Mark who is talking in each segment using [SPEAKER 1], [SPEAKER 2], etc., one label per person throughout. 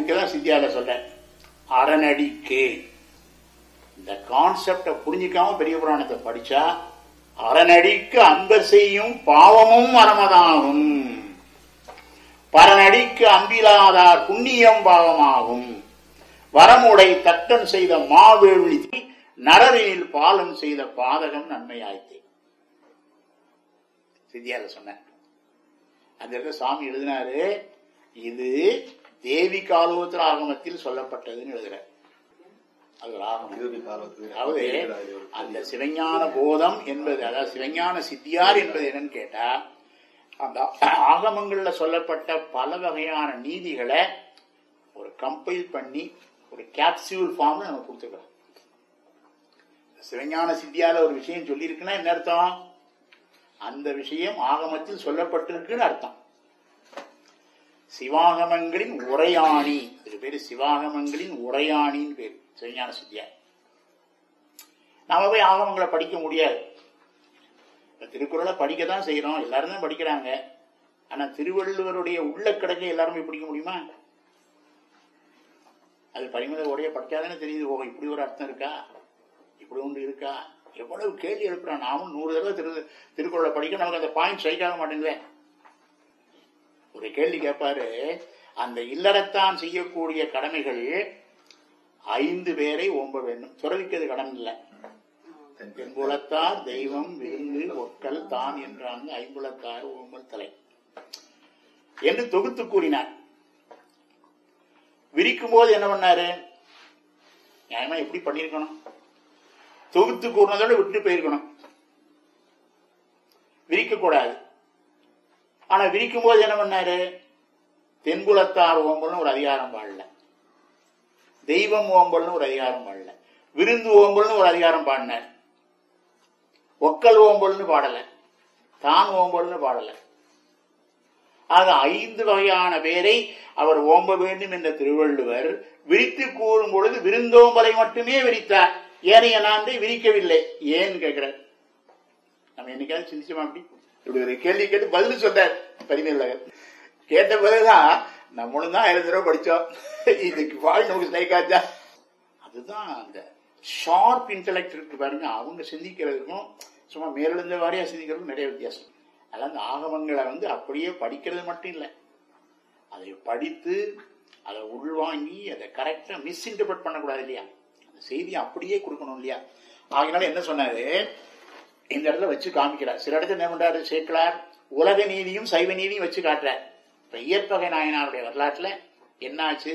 [SPEAKER 1] இதுக்கெல்லாம் சித்தியால சொல்றேன் அரணடிக்கு இந்த கான்செப்டை புரிஞ்சிக்காம பெரிய புராணத்தை படிச்சா அரணடிக்கு அன்பர் செய்யும் பாவமும் அறமதாகும் பரநடிக்கு அம்பிலாதார் புண்ணியம் பாவமாகும் வரமுடை தட்டன் செய்த மாவேள்வி நரரினில் பாலன் செய்த பாதகம் நன்மையாய்த்தே சித்தியால சொன்னேன் அந்த இடத்துல சாமி எழுதினாரு இது தேவி காலோத்திர ஆகமத்தில் சொல்லப்பட்டதுன்னு எழுதுற அது ஒரு ஆகமம்
[SPEAKER 2] இருபது காலத்து
[SPEAKER 1] அதாவது அந்த சிவஞான போதம் என்பது அதாவது சிவஞான சித்தியார் என்பது என்னன்னு கேட்டா அந்த ஆகமங்கள்ல சொல்லப்பட்ட பல வகையான நீதிகளை ஒரு கம்பைல் பண்ணி ஒரு கேப்சியூல் ஃபார்ம்ல நம்ம கொடுத்துருக்கோம் சிவஞான சித்தியால ஒரு விஷயம் சொல்லியிருக்குன்னா என்ன அர்த்தம் அந்த விஷயம் ஆகமத்தில் சொல்லப்பட்டிருக்குன்னு அர்த்தம் சிவாகமங்களின் உரையாணி இது பேரு சிவாகமங்களின் உரையாணின்னு பேரு சிவஞான சித்தியார் நாம போய் ஆகமங்களை படிக்க முடியாது இப்ப திருக்குறளை படிக்க தான் செய்யறோம் எல்லாரும் தான் படிக்கிறாங்க ஆனா திருவள்ளுவருடைய உள்ள கிடக்கை எல்லாருமே படிக்க முடியுமா அது பரிமள உடைய படிச்சாதானே தெரியுது ஓ இப்படி ஒரு அர்த்தம் இருக்கா இப்படி ஒன்று இருக்கா எவ்வளவு கேள்வி எழுப்புறான் நாமும் நூறு தடவை திரு திருக்குறளை படிக்க நமக்கு அந்த பாயிண்ட் ஸ்ட்ரைக் ஆக மாட்டேங்குதே ஒரு கேள்வி கேட்பாரு அந்த இல்லறத்தான் செய்யக்கூடிய கடமைகள் ஐந்து பேரை ஓம்ப வேண்டும் துறவிக்கிறது கடன் இல்லை தென்புலத்தார் தெய்வம் விருந்து ஒக்கல் தான் என்றாங்க ஐம்புலத்தார் ஓம்பல் தலை என்று தொகுத்து கூறினார் விரிக்கும் போது என்ன பண்ணாரு நியாயமா எப்படி பண்ணிருக்கணும் தொகுத்து கூறினதோட விட்டு போயிருக்கணும் விரிக்க கூடாது ஆனா விரிக்கும் போது என்ன பண்ணாரு தென்புலத்தார் ஓம்பல்னு ஒரு அதிகாரம் பாடல தெய்வம் ஓம்பல்னு ஒரு அதிகாரம் பாடல விருந்து ஓம்பல்னு ஒரு அதிகாரம் பாடினார் ஒக்கல் ஓம்பல்னு பாடல தான் ஓம்பல்னு பாடல ஆக ஐந்து வகையான பேரை அவர் ஓம்ப வேண்டும் என்ற திருவள்ளுவர் விரித்து கூறும் பொழுது விருந்தோம்பலை மட்டுமே விரித்தார் ஏனைய நான்கை விரிக்கவில்லை ஏன்னு கேட்கிறார் நம்ம என்னைக்காவது சிந்திச்சோமா அப்படி இப்படி ஒரு கேள்வி கேட்டு பதில் சொன்னார் பரிமையழகர் கேட்ட பிறகுதான் நம்மளும் தான் ஆயிரம் தடவை படிச்சோம் இதுக்கு வாழ் நமக்கு ஸ்னைக் ஆச்சா அதுதான் அந்த ஷார்ப் இன்டலெக்ட் இருக்கு பாருங்க அவங்க சிந்திக்கிறதுக்கும் சும்மா மேலெழுந்த வாரியா சிந்திக்கிறதுக்கும் நிறைய வித்தியாசம் அதனால அந்த ஆகமங்களை வந்து அப்படியே படிக்கிறது மட்டும் இல்லை அதை படித்து அதை உள்வாங்கி அதை கரெக்டா மிஸ்இன்டர்பிரட் பண்ணக்கூடாது இல்லையா அந்த செய்தியை அப்படியே கொடுக்கணும் இல்லையா ஆகினால என்ன சொன்னாரு இந்த இடத்துல வச்சு காமிக்கிறார் சில இடத்துல என்ன பண்றாரு சேர்க்கலார் உலக நீதியும் சைவ நீதியும் வச்சு காட்டுறார் இப்ப இயற்பகை நாயனாருடைய வரலாற்றுல என்னாச்சு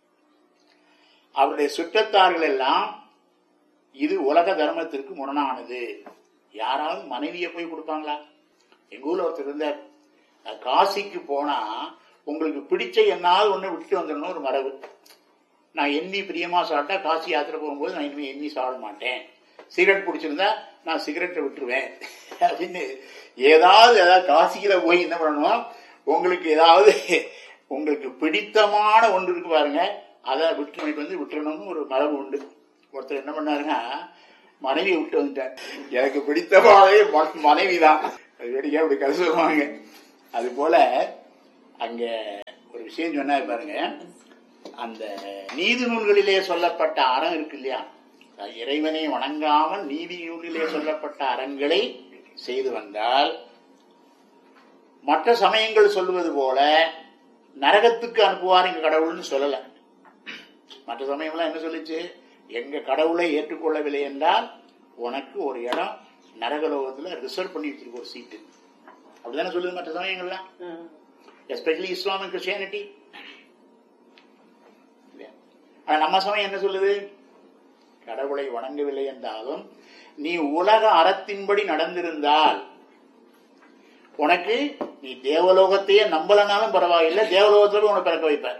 [SPEAKER 1] அவருடைய சுற்றத்தார்கள் எல்லாம் இது உலக தர்மத்திற்கு முரணானது யாராவது மனைவியை போய் கொடுப்பாங்களா எங்க ஊர்ல ஒருத்தர் இருந்தார் அஹ் காசிக்கு போனா உங்களுக்கு பிடிச்ச என்னாவது ஒண்ணு விட்டு வந்துடணும் ஒரு மரபு நான் எண்ணி பிரியமா சாப்பிட்டா காசி யாத்திரை போகும்போது நான் இனிமே எண்ணி சாப்பிட மாட்டேன் சிகரெட் பிடிச்சிருந்தா நான் சிகரெட்டை விட்டுருவேன் அப்படின்னு ஏதாவது ஏதாவது காசியில போய் என்ன பண்ணணும் உங்களுக்கு ஏதாவது உங்களுக்கு பிடித்தமான ஒன்று இருக்கு பாருங்க அதை விட்டு வந்து விட்டுறணும்னு ஒரு மரபு உண்டு ஒருத்தர் என்ன பண்ணாருன்னா மனைவியை விட்டு வந்துட்டார் எனக்கு பிடித்தமாவே மனைவி தான் அது வேடிக்கை அப்படி கதை சொல்லுவாங்க அது போல அங்க ஒரு விஷயம் சொன்னாரு பாருங்க அந்த நீதி நூல்களிலே சொல்லப்பட்ட அறம் இருக்கு இல்லையா அது இறைவனை வணங்காமல் நீதி நூலிலே சொல்லப்பட்ட அறங்களை செய்து வந்தால் மற்ற சமயங்கள் சொல்லுவது போல நரகத்துக்கு அனுப்புவார் எங்க கடவுள்னு சொல்லல மற்ற சமயம்லாம் என்ன சொல்லுச்சு எங்க கடவுளை ஏற்றுக்கொள்ளவில்லை என்றால் உனக்கு ஒரு இடம் நரகலோகத்துல ரிசர்வ் பண்ணி வச்சிருக்க ஒரு சீட்டு அப்படிதானே சொல்லுது மற்ற சமயங்கள்லாம் எஸ்பெஷலி இஸ்லாம் அண்ட் கிறிஸ்டியானிட்டி ஆனா நம்ம சமயம் என்ன சொல்லுது கடவுளை வணங்கவில்லை என்றாலும் நீ உலக அறத்தின்படி நடந்திருந்தால் உனக்கு நீ தேவலோகத்தையே நம்பலனாலும் பரவாயில்லை தேவலோகத்தோடு உனக்கு பிறக்க வைப்பார்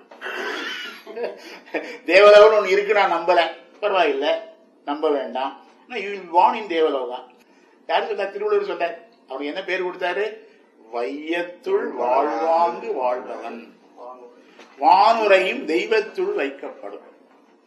[SPEAKER 1] தேவலோகம் ஒன்று இருக்கு நான் நம்பல பரவாயில்லை நம்ப வேண்டாம் யூ வில் வான் இன் தேவலோகா யாரு சொன்னா திருவள்ளுவர் சொன்னார் அவனுக்கு என்ன பேர் கொடுத்தாரு வையத்துள் வாழ்வாங்கு வாழ்பவன் வானுரையும் தெய்வத்துள் வைக்கப்படும்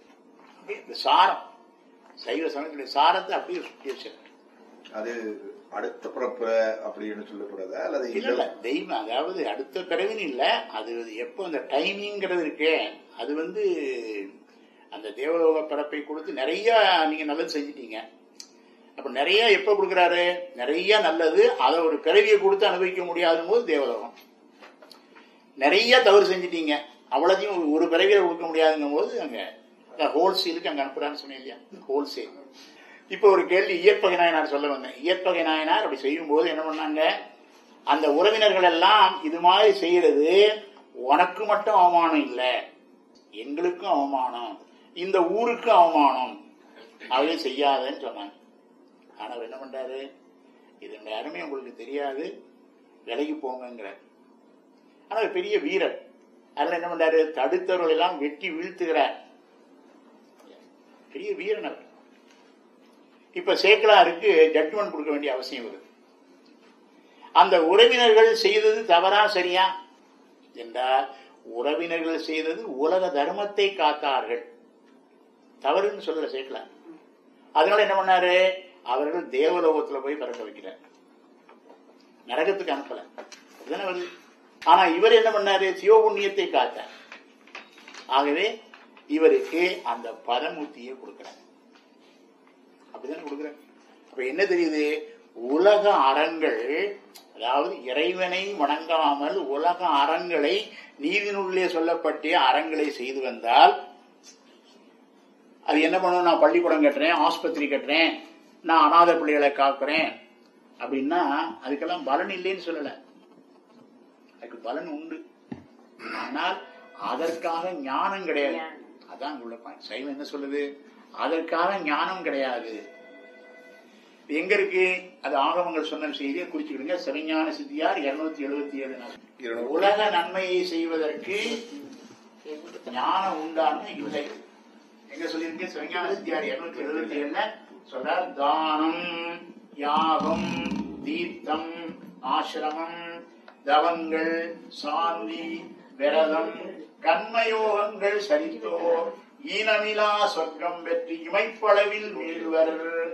[SPEAKER 1] அப்படியே இந்த சாரம் சைவ சமயத்துடைய சாரத்தை அப்படியே சுற்றி வச்சிருக்க
[SPEAKER 2] அது அடுத்த பிறப்பு அப்படின்னு சொல்லப்படுறதா அல்லது
[SPEAKER 1] இல்ல இல்ல தெய்வம் அதாவது அடுத்த பிறவின்னு இல்ல அது எப்போ அந்த டைமிங்கிறது இருக்கே அது வந்து அந்த தேவலோக பிறப்பை கொடுத்து நிறைய நீங்க நல்லது செஞ்சிட்டீங்க அப்ப நிறைய எப்ப கொடுக்கறாரு நிறைய நல்லது அதை ஒரு பிறவியை கொடுத்து அனுபவிக்க முடியாத போது தேவலோகம் நிறைய தவறு செஞ்சிட்டீங்க அவ்வளோத்தையும் ஒரு- ஒரு பிறவியில கொடுக்க முடியாதுங்கும் போது அங்க ஹோல்சேலுக்கு அங்க அனுப்புறான்னு சொன்னேன் இல்லையா ஹோல்சேல் இப்போ ஒரு கேள்வி இயற்பகை நாயனார் சொல்ல வந்தேன் இயற்பகை நாயனார் அப்படி செய்யும்போது என்ன பண்ணாங்க அந்த உறவினர்கள் எல்லாம் இது மாதிரி செய்யறது உனக்கு மட்டும் அவமானம் இல்லை எங்களுக்கும் அவமானம் இந்த ஊருக்கும் அவமானம் அவையும் செய்யாதன்னு சொன்னாங்க ஆனா அவர் என்ன பண்றாரு இதனுடைய அருமை உங்களுக்கு தெரியாது விலகி போங்கிறார் ஆனா அவர் பெரிய வீரர் அதுல என்ன பண்றாரு தடுத்தவர்கள் எல்லாம் வெட்டி வீழ்த்துகிறார் பெரிய வீரன் அவர் இப்ப சேக்கலாருக்கு ஜட்மெண்ட் கொடுக்க வேண்டிய அவசியம் வருது அந்த உறவினர்கள் செய்தது தவறா சரியா என்றால் உறவினர்கள் செய்தது உலக தர்மத்தை காத்தார்கள் தவறுன்னு சொல்லல சேக்கலார் அதனால என்ன பண்ணாரு அவர்கள் தேவலோகத்துல போய் பிறக்க வைக்கிறார் நரகத்துக்கு அனுப்பல இதுதானே வருது ஆனா இவர் என்ன பண்ணாரு சிவபுண்ணியத்தை காத்தார் ஆகவே இவருக்கு அந்த பரமூர்த்தியை கொடுக்கிறார் அப்படிதானே கொடுக்குறாங்க அப்ப என்ன தெரியுது உலக அறங்கள் அதாவது இறைவனை வணங்காமல் உலக அறங்களை நீதினுள்ளே சொல்லப்பட்ட அறங்களை செய்து வந்தால் அது என்ன பண்ணும் நான் பள்ளிக்கூடம் கட்டுறேன் ஆஸ்பத்திரி கட்டுறேன் நான் அநாத பிள்ளைகளை காக்குறேன் அப்படின்னா அதுக்கெல்லாம் பலன் இல்லைன்னு சொல்லல அதுக்கு பலன் உண்டு ஆனால் அதற்காக ஞானம் கிடையாது அதான் உள்ள பாயிண்ட் சைவம் என்ன சொல்லுது அதற்காக ஞானம் கிடையாது இது எங்க இருக்கு அது ஆகமங்கள் சொன்ன செய்தியை குறிச்சுக்கிடுங்க சிவஞான சித்தியார் இருநூத்தி எழுபத்தி ஏழு உலக நன்மையை செய்வதற்கு ஞானம் உண்டான இல்லை எங்க சொல்லியிருக்கேன் சிவஞான சித்தியார் இருநூத்தி எழுபத்தி ஏழுல சொல்றார் தானம் யாகம் தீர்த்தம் ஆசிரமம் தவங்கள் சாந்தி விரதம் கண்மயோகங்கள் சரித்தோர் ஈனமிலா சொர்க்கம் பெற்று இமைப்பளவில் வீழ்வர்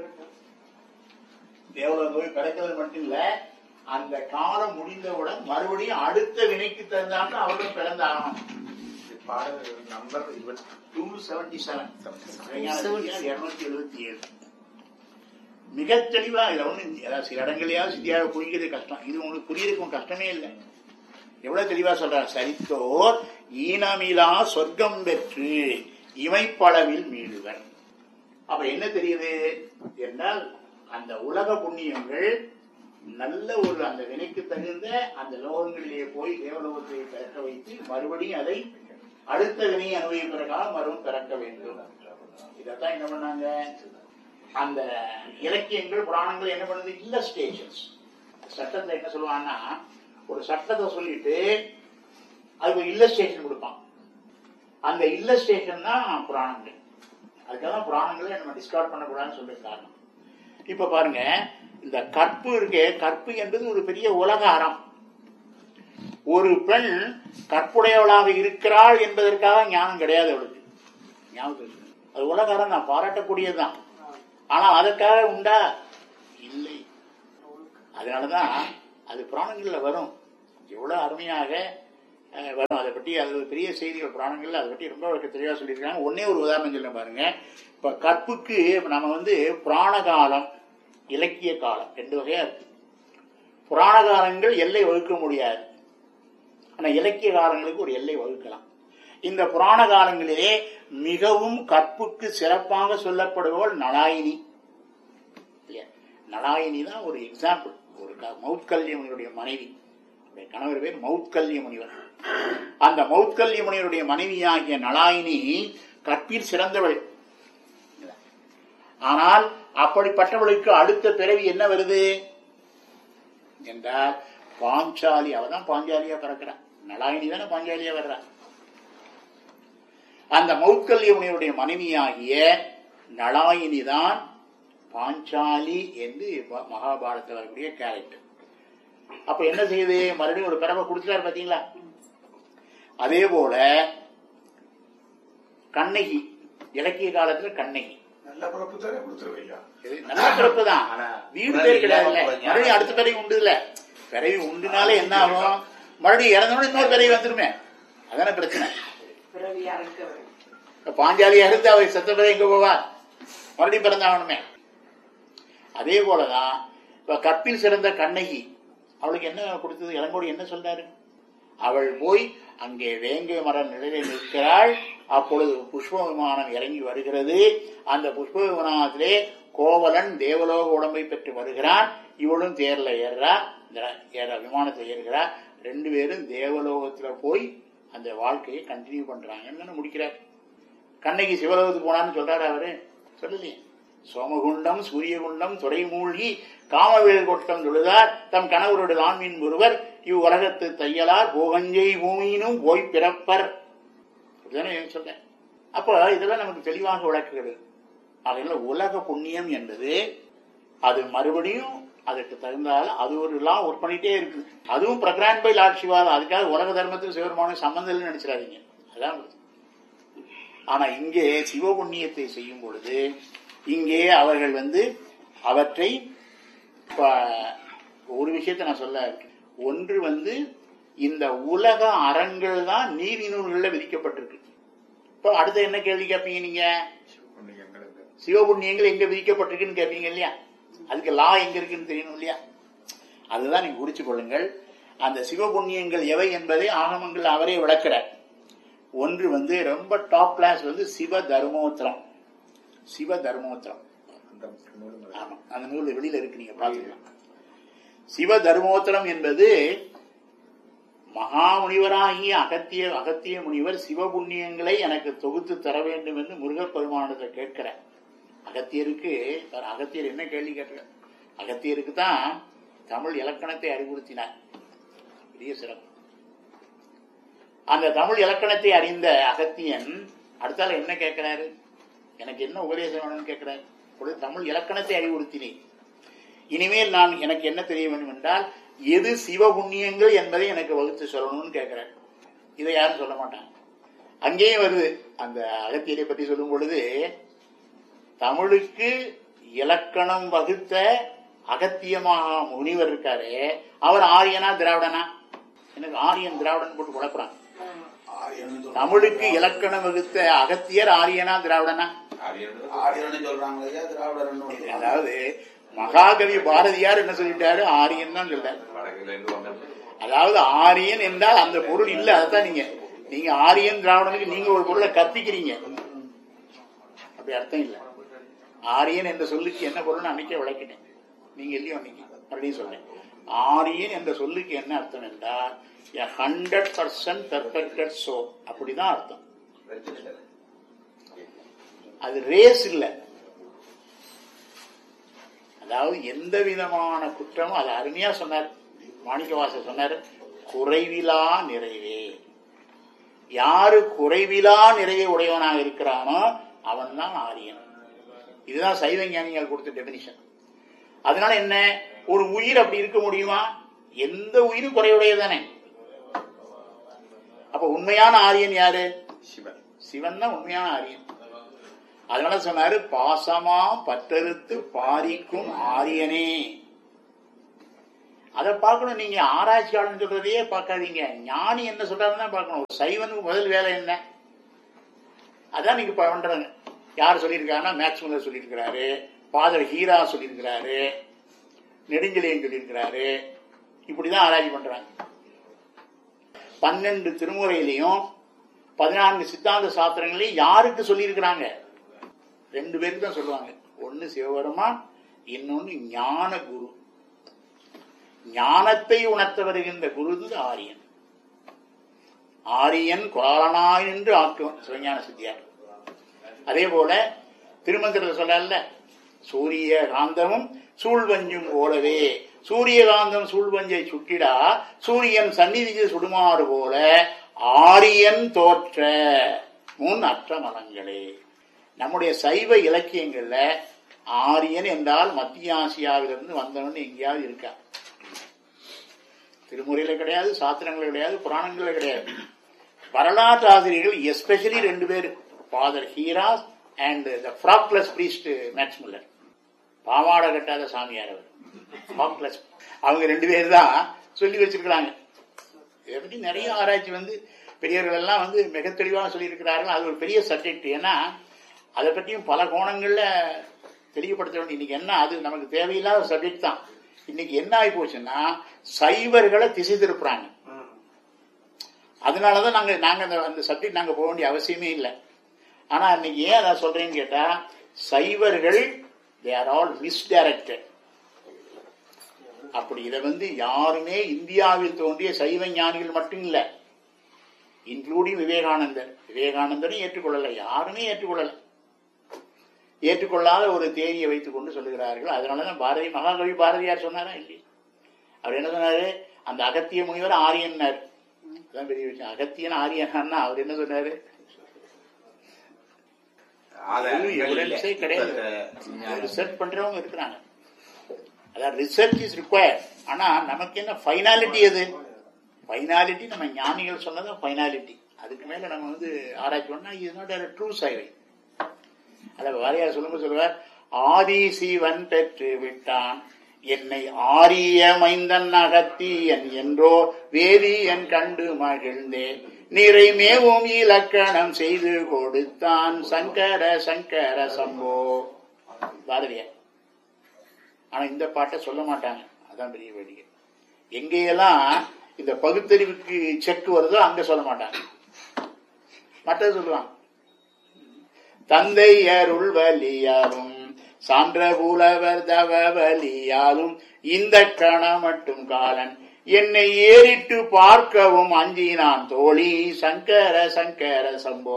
[SPEAKER 1] தேவலோகம் போய் பிறக்கிறது மட்டும் இல்ல அந்த காலம் முடிந்தவுடன் மறுபடியும் அடுத்த வினைக்கு தந்தாங்க அவர்கள் பிறந்தாகணும்
[SPEAKER 2] பாடல் நம்பர் இருபத்தி
[SPEAKER 1] டூ செவன்டி செவன் இருநூத்தி எழுபத்தி ஏழு மிக தெளிவா இதுல ஒண்ணு அதாவது சில இடங்களையாவது சித்தியாக புரிகிறது கஷ்டம் இது உங்களுக்கு புரியறதுக்கு கஷ்டமே இல்லை எவ்வளவு தெளிவா சொல்றார் சரித்தோர் ஈனமிலா சொர்க்கம் பெற்று இமைப்பளவில் மீளுவர் அப்ப என்ன தெரியுது என்றால் அந்த உலக புண்ணியங்கள் நல்ல ஒரு அந்த வினைக்கு தகுந்த அந்த லோகங்களிலே போய் தேவலோகத்தை பிறக்க வைத்து மறுபடியும் அதை அடுத்த வினையை அனுபவிப்பதற்காக மறுபடியும் பிறக்க வேண்டும் இதைத்தான் என்ன பண்ணாங்க அந்த இலக்கியங்கள் புராணங்கள் என்ன பண்ணுது இல்லஸ்டேஷன்ஸ் சட்டத்தை என்ன சொல்லுவாங்கன்னா ஒரு சட்டத்தை சொல்லிட்டு அதுக்கு இல்லஸ்டேஷன் கொடுப்பான் அந்த இல்லஸ்டேஷன் தான் புராணங்கள் அதுக்காக தான் புராணங்களை நம்ம டிஸ்கார்ட் பண்ணக்கூடாதுன்னு சொல்ற காரணம் இப்ப பாருங்க இந்த கற்பு இருக்கே கற்பு என்பது ஒரு பெரிய உலக அறம் ஒரு பெண் கற்புடையவளாக இருக்கிறாள் என்பதற்காக ஞானம் கிடையாது அவளுக்கு ஞாபகம் இருக்கு. அது உலக அறம் நான் பாராட்டக்கூடியதுதான் ஆனா அதற்காக உண்டா இல்லை அதனாலதான் அது புராணங்கள்ல வரும் எவ்வளவு அருமையாக அஹ், வரும் அதை பற்றி அது ஒரு பெரிய செய்திகள் புராணங்கள்ல அதை பற்றி ரொம்ப அவருக்கு தெளிவா சொல்லியிருக்காங்க ஒன்னே ஒரு உதாரணம் சொல்ல பாருங்க இப்ப கற்புக்கு நம்ம வந்து புராண காலம் இலக்கிய காலம் ரெண்டு வகையா இருக்கு புராண காலங்கள் எல்லை வகுக்க முடியாது ஆனா இலக்கிய காலங்களுக்கு ஒரு எல்லை வகுக்கலாம் இந்த புராண காலங்களிலே மிகவும் கற்புக்கு சிறப்பாக சொல்லப்படுபவள் நலாயினி இல்லையா? நலாயினி தான் ஒரு எக்ஸாம்பிள் ஒரு க- மௌத்கல்ய முனிவருடைய மனைவி அவருடைய கணவர் பேர் மௌத்கல்ய முனிவர் அந்த மௌத்கல்ய முனிவருடைய மனைவியாகிய நலாயினி கற்பில் சிறந்தவள் ஆனால் அப்படிப்பட்டவளுக்கு அடுத்த பிறவி என்ன வருது என்றால் பாஞ்சாலி அவ தான் பாஞ்சாலியா பிறக்கிறான் நலாயினி தானே பாஞ்சாலியா வர்றா அந்த மௌத்கல்ய முனிவருடைய மனைவியாகிய நலாயினி தான் பாஞ்சாலி என்று ம- மகாபாரதத்தில் வரக்கூடிய கேரக்டர் அப்ப என்ன செய்யுது மறுபடியும் ஒரு பிறவை கொடுத்துட்டாரு பாத்தீங்களா அதே போல கண்ணகி இலக்கிய காலத்துல கண்ணகி
[SPEAKER 3] நல்ல
[SPEAKER 2] நல்ல பிறப்பு தானே கொடுத்துருவையா
[SPEAKER 1] இது நல்ல பிறப்பு தான்
[SPEAKER 2] ஆனா,
[SPEAKER 1] வீடு
[SPEAKER 2] பிறவி
[SPEAKER 1] பேர் கிடையாதுல்ல
[SPEAKER 2] இல்லாம போய்
[SPEAKER 1] மறுபடியும் அடுத்த பிறவி உண்டு இல்ல பிறவி உண்டுனாலே என்ன ஆகும் மறுபடியும் இறந்தோட இன்னொரு பிறவி வந்துருமே அதான பிரச்சனை
[SPEAKER 3] பிறவி அறுக்கவர்
[SPEAKER 1] இப்ப பாஞ்சாலியா இருந்து அவர் செத்த பிறகு எங்க போவா மறுபடியும் பிறந்தாகணுமே அதே போலதான் இப்ப கற்பில் சிறந்த கண்ணகி அவளுக்கு என்ன கொடுத்தது இளங்கோடி என்ன சொல்றாரு அவள் போய் அங்கே வேங்கை மர நிலையில் நிற்கிறாள் அப்பொழுது புஷ்ப விமானம் இறங்கி வருகிறது அந்த புஷ்ப விமானத்திலே கோவலன் தேவலோக உடம்பை பெற்று வருகிறான் இவளும் தேர்ல ஏறுறா இந்த ஏற விமானத்தை ஏறுகிறா ரெண்டு பேரும் தேவலோகத்துல போய் அந்த வாழ்க்கையை கண்டினியூ பண்றாங்கன்னு முடிக்கிறார் கண்ணகி சிவலோகத்துக்கு போனான்னு சொல்றாரு அவரு சொல்லலையே சோமகுண்டம் சூரியகுண்டம் துறை மூழ்கி காமவேல் கொட்டம் தொழுதார் தம் கணவரோடு ஆண்மின் ஒருவர் இவ் உலகத்து தையலார் போகஞ்சை பூமியினும் போய் பிறப்பர் அப்படிதானே சொல்றேன் அப்போ இதெல்லாம் நமக்கு தெளிவாக விளக்குகிறது அதனால உலக புண்ணியம் என்பது அது மறுபடியும் அதற்கு தகுந்தால அது ஒரு எல்லாம் ஒர்க் பண்ணிட்டே இருக்கு அதுவும் பிரக்ரான் பை லார்ட் சிவாதா அதுக்காக உலக தர்மத்துக்கு சிவருமான சம்பந்தம் இல்லைன்னு நினைச்சிடாதீங்க அதான் பிரச்சனை. ஆனா இங்கே சிவபுண்ணியத்தை செய்யும் பொழுது இங்கே அவர்கள் வந்து அவற்றை இப்ப ஒரு விஷயத்தை நான் சொல்ல ஒன்று வந்து இந்த உலக அறங்கள் தான் நீதி நூல்கள்ல விதிக்கப்பட்டிருக்கு இப்போ அடுத்த என்ன கேள்வி கேட்பீங்க நீங்க
[SPEAKER 2] புண்ணியங்களுக்கு
[SPEAKER 1] சிவபுண்ணியங்கள் எங்க விதிக்கப்பட்டிருக்குன்னு கேட்பீங்க இல்லையா அதுக்கு லா எங்க இருக்குன்னு தெரியணும் இல்லையா அதுதான் நீங்க குறிச்சு கொள்ளுங்கள் அந்த சிவபுண்ணியங்கள் எவை என்பதை ஆகமங்கள் அவரே விளக்குறார் ஒன்று வந்து ரொம்ப டாப் கிளாஸ் வந்து சிவ தர்மோத்திரம் சிவ தர்மோத்திரம்
[SPEAKER 2] அந்த நூலுங்களை
[SPEAKER 1] ஆமா அந்த நூல் வெளியில இருக்கு நீங்க பாத்துக்கலாம் சிவ தர்மோத்திரம் என்பது மகாமுனிவராகிய அகத்திய அகத்திய முனிவர் சிவபுண்ணியங்களை எனக்கு தொகுத்து தர வேண்டும் என்று முருகப்பெருமானத்தை கேட்கிறார் அகத்தியருக்கு அவர் அகத்தியர் என்ன கேள்வி கேட்கிறார் அகத்தியருக்கு தான் தமிழ் இலக்கணத்தை அறிவுறுத்தினார் பெரிய சிறப்பு அந்த தமிழ் இலக்கணத்தை அறிந்த அகத்தியன் அடுத்தால என்ன கேட்கிறாரு எனக்கு என்ன உபதேசம் வேணும்னு கேட்கிறார் இப்பொழுது தமிழ் இலக்கணத்தை அறிவுறுத்தினேன் இனிமேல் நான் எனக்கு என்ன தெரிய வேண்டும் என்றால் எது சிவபுண்ணியங்கள் என்பதை எனக்கு வகுத்து சொல்லணும்னு கேட்கிறார் இதை யாரும் சொல்ல மாட்டாங்க அங்கேயும் வருது அந்த அகத்தியரை பற்றி சொல்லும் பொழுது தமிழுக்கு இலக்கணம் வகுத்த அகத்தியமாக முனிவர் இருக்காரு அவர் ஆரியனா திராவிடனா எனக்கு ஆரியன் திராவிடன் போட்டு குழப்புறாங்க தமிழுக்கு இலக்கணம் வகுத்த அகத்தியர் ஆரியனா திராவிடனா
[SPEAKER 4] ஆரியர்னு சொல்றாங்க ஐயா திராவிடர்னு ஒண்ணு சொல்றாங்க.
[SPEAKER 1] அதாவது மகாகவி பாரதியார் என்ன சொல்லிட்டாரு ஆரியன் தான் சொல்றாரு அதாவது ஆரியன் என்றால் அந்த பொருள் இல்ல அதான் நீங்க நீங்க ஆரியன் திராவிடனுக்கு நீங்க ஒரு பொருளை கத்திக்கிறீங்க அப்படி அர்த்தம் இல்ல ஆரியன் என்ற சொல்லுக்கு என்ன பொருள்னு அன்னைக்கே விளக்கிட்டேன் நீங்க இல்லையோ அன்னைக்கு மறுபடியும் சொல்றேன் ஆரியன் என்ற சொல்லுக்கு என்ன அர்த்தம் என்றால் ஹண்ட்ரட் பர்சன்ட் பெர்ஃபெக்டட் சோ அப்படிதான் அர்த்தம் அது ரேஸ் இல்ல அதாவது எந்த விதமான குற்றமும் அது அருமையா சொன்னார் மாணிக்கவாசர் சொன்னார் குறைவிலா நிறைவே யாரு குறைவிலா நிறைவை உடையவனாக இருக்கிறானோ அவன் தான் ஆரியன் இதுதான் சைவ ஞானிகள் கொடுத்த டெபினிஷன் அதனால என்ன ஒரு உயிர் அப்படி இருக்க முடியுமா எந்த உயிரும் குறைவுடையதானே அப்ப உண்மையான ஆரியன் யாரு
[SPEAKER 2] சிவன்
[SPEAKER 1] சிவன் தான் உண்மையான ஆரியன் அதனால சொன்னாரு பாசமா பற்றறுத்து பாரிக்கும் ஆரியனே அதை பார்க்கணும் நீங்க ஆராய்ச்சியாளன் சொல்றதையே பார்க்காதீங்க ஞானி என்ன சொல்றாருன்னு தான் பார்க்கணும் ஒரு சைவனுக்கு முதல் வேலை என்ன அதான் நீங்க இப்ப பண்றாங்க யார் சொல்லியிருக்காங்கன்னா மேக்ஸ்முல்லர் சொல்லியிருக்கிறாரு பாதர் ஹீரா சொல்லியிருக்கிறாரு நெடுஞ்செழியன் சொல்லியிருக்கிறாரு இப்படிதான் ஆராய்ச்சி பண்றாங்க பன்னெண்டு திருமுறையிலையும் பதினான்கு சித்தாந்த சாஸ்திரங்களையும் யாருக்கு சொல்லியிருக்கிறாங்க ரெண்டு பேருக்கு தான் சொல்லுவாங்க ஒன்னு சிவபெருமான் இன்னொன்னு ஞான குரு ஞானத்தை உணர்த்த வருகின்ற குரு ஆரியன் ஆரியன் குராலனாய் நின்று ஆக்குவன் சிவஞான சித்தியார் அதே போல திருமந்திரத்தில் சொல்லல சூரிய காந்தமும் சூழ்வஞ்சும் போலவே சூரியகாந்தம் சூழ்வஞ்சை சுட்டிடா சூரியன் சந்நிதிக்கு சுடுமாறு போல ஆரியன் தோற்ற முன் அற்ற மலங்களே நம்முடைய சைவ இலக்கியங்கள்ல ஆரியன் என்றால் மத்திய ஆசியாவிலிருந்து வந்தவன் எங்கேயாவது இருக்கா திருமுறையில கிடையாது சாத்திரங்கள் கிடையாது புராணங்கள்ல கிடையாது வரலாற்று ஆசிரியர்கள் எஸ்பெஷலி ரெண்டு பேர் father Heras and the frockless priest Max Muller பாவாடை கட்டாத சாமியார் அவர் ஃப்ராக்லெஸ் அவங்க ரெண்டு பேர் தான் சொல்லி வச்சிருக்கிறாங்க இதை பற்றி நிறைய ஆராய்ச்சி வந்து பெரியவர்கள் எல்லாம் வந்து மிக தெளிவாக சொல்லியிருக்கிறார்கள் அது ஒரு பெரிய சப்ஜெக்ட் ஏன்னா அதை பற்றியும் பல கோணங்கள்ல தெளிவுபடுத்த வேண்டிய இன்னைக்கு என்ன அது நமக்கு தேவையில்லாத சப்ஜெக்ட் தான் இன்னைக்கு என்ன ஆகி போச்சுன்னா சைவர்களை திசை திருப்புறாங்க அதனாலதான் நாங்க நாங்க அந்த அந்த சப்ஜெக்ட் நாங்க போக வேண்டிய அவசியமே இல்லை ஆனா இன்னைக்கு ஏன் அதை சொல்றேன்னு கேட்டா சைவர்கள் தே ஆர் ஆல் மிஸ்டைரக்டட் அப்படி இதை வந்து யாருமே இந்தியாவில் தோன்றிய சைவ ஞானிகள் மட்டும் இல்ல இன்க்ளூடிங் விவேகானந்தர் விவேகானந்தரும் ஏற்றுக்கொள்ளல யாருமே ஏற்றுக்கொள்ளல ஏற்றுக்கொள்ளாத ஒரு தேதியை வைத்துக் கொண்டு சொல்லுகிறார்கள் அதனாலதான் பாரதி மகாகவி பாரதியார் சொன்னாரா இல்லையா அவர் என்ன சொன்னாரு அந்த அகத்திய முனிவர் ஆரியன்னார் அதான் பெரிய விஷயம் அகத்தியன் ஆரியனா அவர் என்ன சொன்னாரு evidence ஏ கிடையாது ரிசர்ச் பண்றவங்க இருக்கிறாங்க அதான் ரிசர்ச் இஸ் ரிக்வயர்ட் ஆனா நமக்கு என்ன ஃபைனாலிட்டி எது ஃபைனாலிட்டி நம்ம ஞானிகள் சொன்னதான் ஃபைனாலிட்டி அதுக்கு மேல நம்ம வந்து ஆராய்ச்சி பண்ணா இது நாட் ட்ரூ சைவை அத வாரியார் சொல்லும்போது சொல்லுவார் ஆதி சிவன் பெற்று விட்டான் என்னை ஆரிய மைந்தன் அகத்தியன் என்றோ வேதியன் கண்டு மகிழ்ந்தேன் நிறை மேவும் இலக்கணம் செய்து கொடுத்தான் சங்கர சங்கர சம்போ பாரதியார் ஆனா இந்த பாட்டை சொல்ல மாட்டாங்க அதான் பெரிய வேடிக்கை எங்கேயெல்லாம் இந்த பகுத்தறிவுக்கு செக் வருதோ அங்க சொல்ல மாட்டாங்க மற்றது சொல்லுவாங்க தந்தை அருள் வலியாலும் சான்ற புலவர் தவ வலியாலும் இந்த கண மட்டும் காலன் என்னை ஏறிட்டு பார்க்கவும் அஞ்சினான் தோழி சங்கர சங்கர சம்போ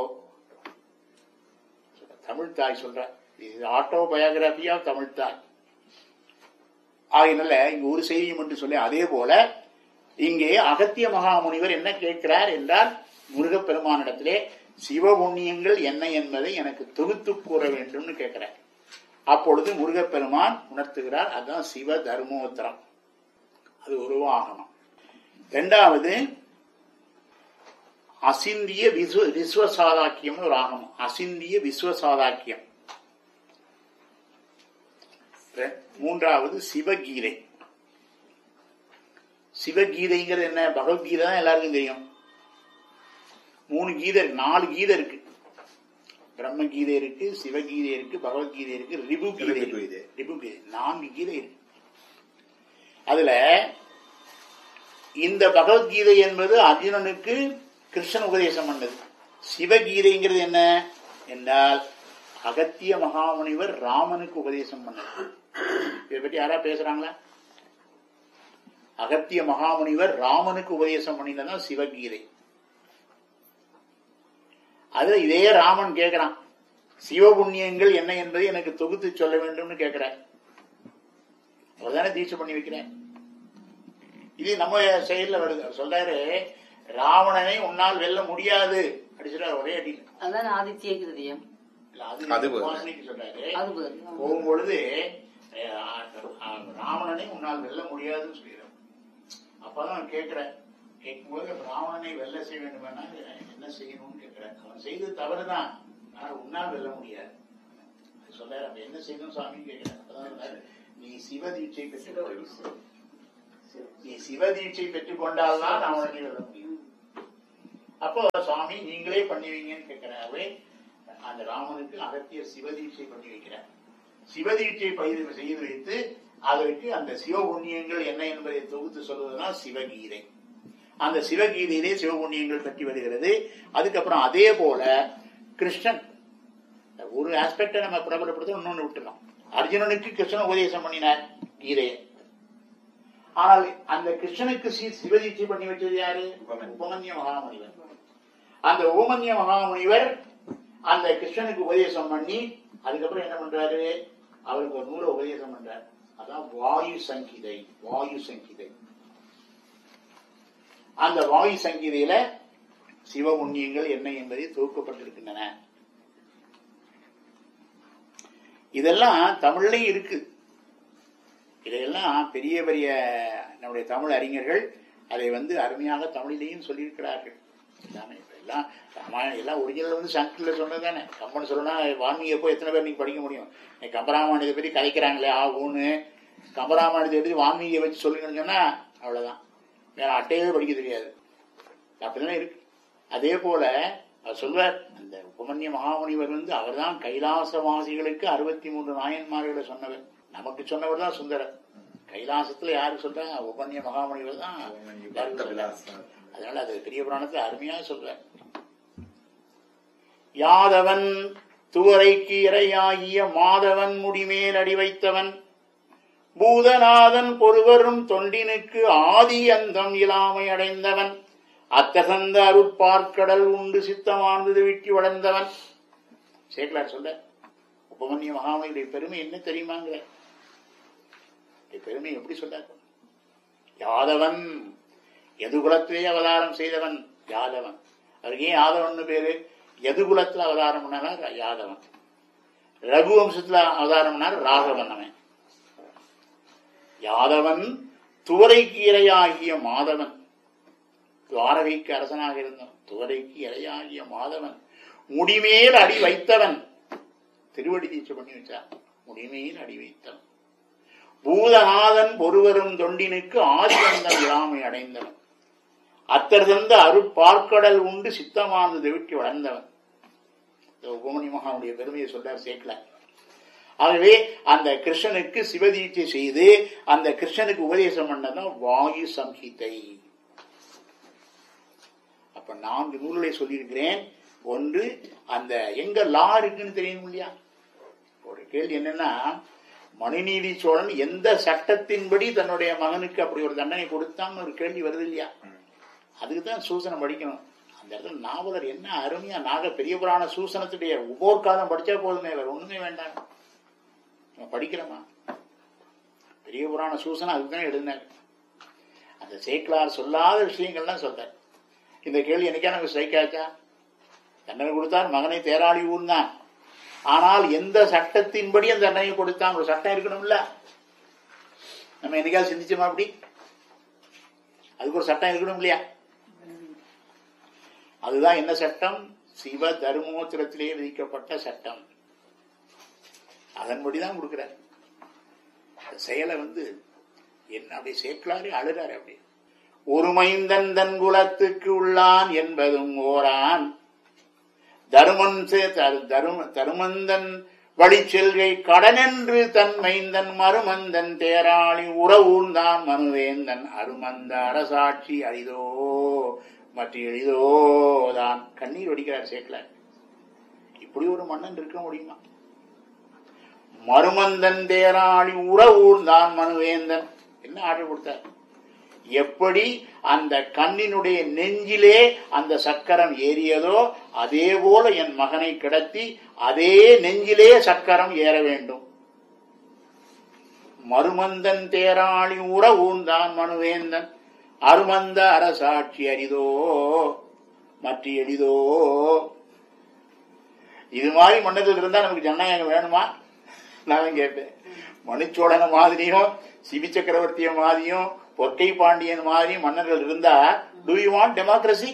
[SPEAKER 1] தமிழ் தாய் சொல்ற இது ஆட்டோ பயோகிராபி ஆஃப் தமிழ் தாய் ஆகினால இங்க ஒரு செய்தி மட்டும் சொல்லி அதே போல இங்கே அகத்திய மகாமுனிவர் என்ன கேட்கிறார் என்றால் முருகப்பெருமானிடத்திலே சிவபுண்ணியங்கள் என்ன என்பதை எனக்கு தொகுத்து கூற வேண்டும்னு கேட்கிறார் அப்பொழுது முருகப்பெருமான் உணர்த்துகிறார் அதுதான் சிவ தர்மோத்தரம் அது ஒரு வாகனம் இரண்டாவது அசிந்திய விஸ்வ விஸ்வசாதாக்கியம் ஒரு ஆகமம் அசிந்திய விஸ்வசாதாக்கியம் ரெ- மூன்றாவது சிவகீதை சிவகீதைங்கிறது என்ன பகவத்கீதை தான் எல்லாருக்கும் தெரியும் மூணு கீதை இருக்கு நாலு கீதை இருக்கு பிரம்ம கீதை இருக்கு சிவகீதை இருக்கு பகவத்கீதை இருக்கு ரிபு கீதை
[SPEAKER 2] ரிபு
[SPEAKER 1] இருக்கு.
[SPEAKER 2] கீதை.
[SPEAKER 1] ரிபு கீதை நான்கு கீதை இருக்கு அதுல இந்த பகவத்கீதை என்பது அர்ஜுனனுக்கு கிருஷ்ணன் உபதேசம் பண்ணது சிவகீதைங்கிறது என்ன என்றால் அகத்திய மகாமுனிவர் ராமனுக்கு உபதேசம் பண்ணது இதை பற்றி யாரா பேசுறாங்களா அகத்திய மகாமுனிவர் ராமனுக்கு உபதேசம் பண்ணினதான் சிவகீதை அது இதே ராமன் கேட்கிறான் சிவபுண்ணியங்கள் என்ன என்பதை எனக்கு தொகுத்து சொல்ல வேண்டும்னு கேட்கிறார் அவர்தானே தீட்சை பண்ணி வைக்கிறேன் இது நம்ம செயல்ல வருது அவர் சொல்றாரு ராவணனை உன்னால் வெல்ல முடியாது அப்படி சொல்றாரு ஒரே அடி
[SPEAKER 5] அதான் ஆதித்ய கிருதியம்
[SPEAKER 1] அது
[SPEAKER 2] அது வருது.
[SPEAKER 1] உபாசனைக்கு சொல்றாரு
[SPEAKER 5] அது வருது.
[SPEAKER 1] போகும்பொழுது அஹ், அஹ், ராவணனை உன்னால் வெல்ல முடியாதுன்னு சொல்லிடுறான் அப்பதான் நான் கேட்கிறேன் கேட்கும்போது ராவணனை வெல்ல செய்ய வேண்டுமானா என்ன செய்யணும்னு கேட்கிறேன் அவன் செய்தது தவறுதான் ஆனா உன்னால் வெல்ல முடியாது அது சொல்றாரு அப்ப என்ன செய்யணும் சாமி கேட்கிறேன் அப்பதான் சொன்னாரு, நீ சிவ தீட்சை பெற்றுக் நீ சிவ தீட்சை பெற்றுக் கொண்டால்தான் ராவணனை வெல்ல முடியும் அப்போ சுவாமி நீங்களே பண்ணுவீங்கன்னு கேட்கிறாரு அந்த ராமனுக்கு அகத்தியர் சிவதீட்சை பண்ணி வைக்கிறார் சிவதீட்சை பயிர் செய்து வைத்து அதற்கு அந்த சிவபுண்ணியங்கள் என்ன என்பதை தொகுத்து சொல்வதுதான் சிவகீதை அந்த சிவகீதையிலே சிவபுண்ணியங்கள் பற்றி வருகிறது அதுக்கப்புறம் அதே போல கிருஷ்ணன் ஒரு ஆஸ்பெக்டை நம்ம பிரபலப்படுத்த இன்னொன்னு விட்டுலாம் அர்ஜுனனுக்கு கிருஷ்ணன் உபதேசம் பண்ணினார் கீதையை ஆனால் அந்த கிருஷ்ணனுக்கு சி- சிவதீட்சை பண்ணி வச்சது யாரு
[SPEAKER 2] உபமன்யு.
[SPEAKER 1] உபமன்ய மகாமுனிவர் அந்த உபமன்ய மகாமுனிவர் அந்த கிருஷ்ணனுக்கு உபதேசம் பண்ணி அதுக்கப்புறம் என்ன பண்றாரு அவருக்கு ஒரு நூலை உபதேசம் பண்றாரு அதான் வாயு சங்கீதை வாயு சங்கீதை அந்த வாயு சங்கீதையில சிவபுண்ணியங்கள் என்ன என்பதை தொகுக்கப்பட்டிருக்கின்றன இதெல்லாம் தமிழ்லயும் இருக்கு இதையெல்லாம் பெரிய பெரிய நம்முடைய தமிழ் அறிஞர்கள் அதை வந்து அருமையாக தமிழிலேயும் சொல்லியிருக்கிறார்கள் எல்லாமே இப்ப எல்லாம் ராமாயணம் எல்லாம் ஒரிஜினல் வந்து சங்கத்தில் சொன்னது தானே கம்பன் சொல்லணும்னா வால்மீகியை போய் எத்தனை பேர் நீங்க படிக்க முடியும் நீ கம்பராமாயணத்தை பற்றி கதைக்கிறாங்களே ஆ ஊன்னு கம்பராமாயணத்தை எடுத்து வால்மீகியை வச்சு சொல்லுங்கன்னு சொன்னா அவ்வளவுதான் வேற அட்டையே படிக்க தெரியாது அப்படிதான் இருக்கு அதே போல அவர் சொல்வார் அந்த உபமன்ய மகாமுனிவர் வந்து அவர்தான் கைலாசவாசிகளுக்கு அறுபத்தி மூன்று நாயன்மார்களை சொன்னவர் நமக்கு சொன்னவர் தான் சுந்தரர் கைலாசத்துல யாரு சொல்றாங்க உபமன்ய மகாமுனிவர் தான் எல்லாருக்கும் சொல்றார்.
[SPEAKER 2] விலாசம்
[SPEAKER 1] அதனால அது பெரிய புராணத்தை அருமையா சொல்றார் யாதவன் துவரைக்கு இரையாகிய மாதவன் முடிமேல் அடி வைத்தவன் பூதநாதன் பொறுவரும் தொண்டினுக்கு ஆதி அந்தம் இலாமை அடைந்தவன் அத்தகந்த அருட்பார்க்கடல் உண்டு சித்தமானது விட்டி வளர்ந்தவன் சேக்கலார் சொல்ல உபமன்ய மகாமனியுடைய பெருமை என்ன தெரியுமாங்கிற இந்த பெருமை எப்படி சொல்றார் யாதவன் எதுகுலத்திலே அவதாரம் செய்தவன் யாதவன் அவருக்கு ஏன் யாதவன் பேரு எதுகுலத்துல அவதாரம் பண்ணார் யாதவன் ரகுவம்சத்துல அவதாரம்னார் ராகவன் அவன் யாதவன் துவரைக்கு இரையாகிய மாதவன் துவாரகைக்கு அரசனாக இருந்தவன் துவரைக்கு இரையாகிய மாதவன் முடிமேல் அடி வைத்தவன் திருவடி தீட்சை பண்ணி வச்சான் முடிமேல் அடி வைத்தவன் பூதநாதன் ஒருவரும் தொண்டினுக்கு ஆதிவந்தம் இராமை அடைந்தவன் அத்தர் தந்த அருட்பார்க்கடல் உண்டு சித்தமானது விட்டு வளர்ந்தவன் இந்த உபமணி மகானுடைய பெருமையை சொல்றார் சேக்கல ஆகவே அந்த கிருஷ்ணனுக்கு சிவதீட்சை செய்து அந்த கிருஷ்ணனுக்கு உபதேசம் பண்ணதான் வாயு சம்ஹிதை அப்ப நான்கு நூல்களை சொல்லியிருக்கிறேன் ஒன்று அந்த எங்க லா இருக்குன்னு தெரியும் இல்லையா ஒரு கேள்வி என்னன்னா மனுநீதி சோழன் எந்த சட்டத்தின்படி தன்னுடைய மகனுக்கு அப்படி ஒரு தண்டனை கொடுத்தான்னு ஒரு கேள்வி வருது இல்லையா அதுக்கு தான் சூசனம் படிக்கணும் அந்த இடத்துல நாவலர் என்ன அருமையா நாக பெரிய புராண சூசனத்துடைய உபோர்காதம் படிச்சா போதுமே வேற ஒண்ணுமே வேண்டாம் நம்ம படிக்கிறோமா பெரிய புராண சூசனம் அதுக்கு தான் எழுதினார் அந்த சேக்கலார் சொல்லாத விஷயங்கள்லாம் சொல்றார் இந்த கேள்வி என்னைக்கா நமக்கு ஸ்ட்ரைக் ஆச்சா தண்டனை கொடுத்தார் மகனை தேராளி ஊர்ந்தான் ஆனால் எந்த சட்டத்தின்படி அந்த தண்டனை கொடுத்தான் ஒரு சட்டம் இருக்கணும்ல நம்ம என்னைக்காவது சிந்திச்சோமா அப்படி அதுக்கு ஒரு சட்டம் இருக்கணும் இல்லையா அதுதான் என்ன சட்டம் சிவ தர்மோத்திரத்திலே விதிக்கப்பட்ட சட்டம் அதன்படிதான் கொடுக்கிறார் அந்த செயலை வந்து என்ன அப்படி சேர்க்கலாரு அழுறாரு அப்படி ஒரு மைந்தன் தன் குலத்துக்கு உள்ளான் என்பதும் ஓரான் தருமன் சே- தரு- தரும- தருமந்தன் வழி செல்கை கடனென்று தன் மைந்தன் மருமந்தன் தேராளி உறவூர்ந்தான் மனுவேந்தன் அருமந்த அரசாட்சி அரிதோ மற்ற எளிதோதான் கண்ணீர் வடிக்கிறார் சேக்கல இப்படி ஒரு மன்னன் இருக்க முடியுமா மருமந்தன் தேராளி உறவூர்ந்தான் மனுவேந்தன் என்ன ஆர்டர் கொடுத்தார் எப்படி அந்த கண்ணினுடைய நெஞ்சிலே அந்த சக்கரம் ஏறியதோ அதே போல என் மகனை கிடத்தி அதே நெஞ்சிலே சக்கரம் ஏற வேண்டும் மருமந்தன் தேராளி உற ஊர்ந்தான் மனுவேந்தன் அருமந்த அரசாட்சி அரிதோ மற்ற எளிதோ இது மாதிரி மன்னர்கள் இருந்தா நமக்கு ஜனநாயகம் வேணுமா நான் கேட்பேன் மனுச்சோழன மாதிரியும் சிபி சக்கரவர்த்திய மாதிரியும் பொற்கை பாண்டியன் மாதிரி மன்னர்கள் இருந்தா டு யூ வாண்ட் டெமோக்ரஸி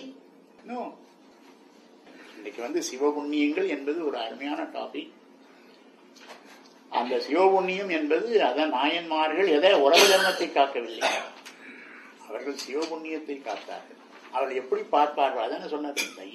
[SPEAKER 1] இன்னைக்கு வந்து சிவபுண்ணியங்கள் என்பது ஒரு அருமையான டாபிக் அந்த சிவபுண்ணியம் என்பது அதான் நாயன்மார்கள் எதை உலக தர்மத்தை காக்கவில்லை அவர்கள் சிவபுண்ணியத்தை காத்தார்கள் அவர்கள் எப்படி பார்ப்பார்கள் அதான சொன்னார்